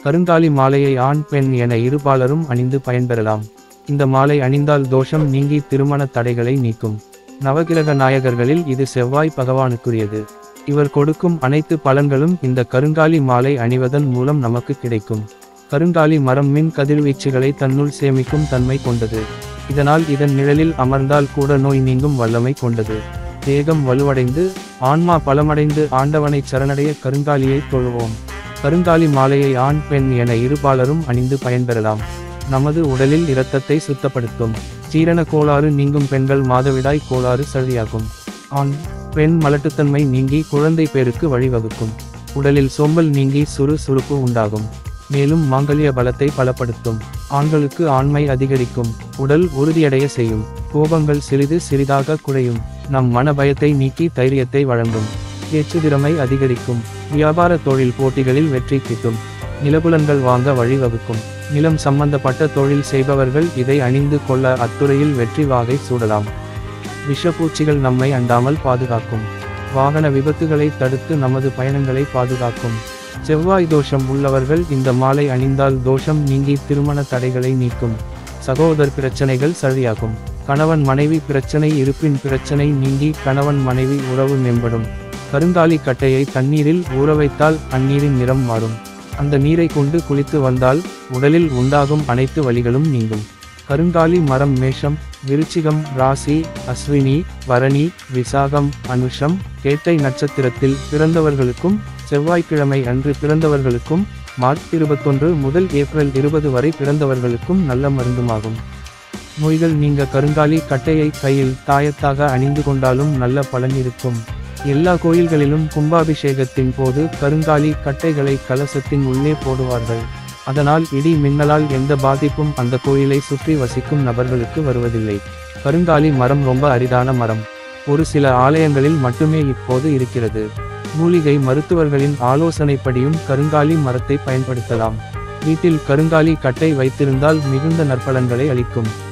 கருங்காலி மாலையை ஆண் பெண் என இருபாலரும் அணிந்து பயன்பெறலாம் இந்த மாலை அணிந்தால் தோஷம் நீங்கி திருமண தடைகளை நீக்கும் நவகிரக நாயகர்களில் இது செவ்வாய் பகவானுக்குரியது இவர் கொடுக்கும் அனைத்து பலன்களும் இந்த கருங்காலி மாலை அணிவதன் மூலம் நமக்கு கிடைக்கும் கருங்காலி மரம் மின் கதிர்வீச்சுகளை தன்னுள் சேமிக்கும் தன்மை கொண்டது இதனால் இதன் நிழலில் அமர்ந்தால் கூட நோய் நீங்கும் வல்லமை கொண்டது தேகம் வலுவடைந்து ஆன்மா பலமடைந்து ஆண்டவனை சரணடைய கருங்காலியை தொழுவோம் கருங்காலி மாலையை ஆண் பெண் என இருபாலரும் அணிந்து பயன்பெறலாம் நமது உடலில் இரத்தத்தை சுத்தப்படுத்தும் ஜீரண கோளாறு நீங்கும் பெண்கள் மாதவிடாய் கோளாறு சரியாகும் ஆண் பெண் மலட்டுத்தன்மை நீங்கி குழந்தை பேருக்கு வழிவகுக்கும் உடலில் சோம்பல் நீங்கி சுறு சுறுப்பு உண்டாகும் மேலும் மாங்கல்ய பலத்தை பலப்படுத்தும் ஆண்களுக்கு ஆண்மை அதிகரிக்கும் உடல் உறுதியடைய செய்யும் கோபங்கள் சிறிது சிறிதாக குறையும் நம் மன பயத்தை நீக்கி தைரியத்தை வழங்கும் பேச்சு திறமை அதிகரிக்கும் வியாபார தொழில் போட்டிகளில் வெற்றி கிட்டும் நிலபுலன்கள் வாங்க வழிவகுக்கும் நிலம் சம்பந்தப்பட்ட தொழில் செய்பவர்கள் இதை அணிந்து கொள்ள அத்துறையில் வெற்றி வாகை சூடலாம் விஷப்பூச்சிகள் நம்மை அண்டாமல் பாதுகாக்கும் வாகன விபத்துகளை தடுத்து நமது பயணங்களை பாதுகாக்கும் செவ்வாய் தோஷம் உள்ளவர்கள் இந்த மாலை அணிந்தால் தோஷம் நீங்கி திருமண தடைகளை நீக்கும் சகோதர் பிரச்சனைகள் சரியாகும் கணவன் மனைவி பிரச்சனை இருப்பின் பிரச்சனை நீங்கி கணவன் மனைவி உறவு மேம்படும் கருங்காலி கட்டையை தண்ணீரில் ஊற வைத்தால் அந்நீரின் நிறம் மாறும் அந்த நீரை கொண்டு குளித்து வந்தால் உடலில் உண்டாகும் அனைத்து வலிகளும் நீங்கும் கருங்காலி மரம் மேஷம் விருச்சிகம் ராசி அஸ்வினி பரணி விசாகம் அனுஷம் கேட்டை நட்சத்திரத்தில் பிறந்தவர்களுக்கும் செவ்வாய்க்கிழமை அன்று பிறந்தவர்களுக்கும் மார்ச் இருபத்தொன்று முதல் ஏப்ரல் இருபது வரை பிறந்தவர்களுக்கும் நல்ல மருந்துமாகும் நோய்கள் நீங்க கருங்காலி கட்டையை கையில் தாயத்தாக அணிந்து கொண்டாலும் நல்ல பலன் இருக்கும் எல்லா கோயில்களிலும் கும்பாபிஷேகத்தின் போது கருங்காலி கட்டைகளை கலசத்தின் உள்ளே போடுவார்கள் அதனால் இடி மின்னலால் எந்த பாதிப்பும் அந்த கோயிலை சுற்றி வசிக்கும் நபர்களுக்கு வருவதில்லை கருங்காலி மரம் ரொம்ப அரிதான மரம் ஒரு சில ஆலயங்களில் மட்டுமே இப்போது இருக்கிறது மூலிகை மருத்துவர்களின் ஆலோசனைப்படியும் கருங்காலி மரத்தை பயன்படுத்தலாம் வீட்டில் கருங்காலி கட்டை வைத்திருந்தால் மிகுந்த நற்பலன்களை அளிக்கும்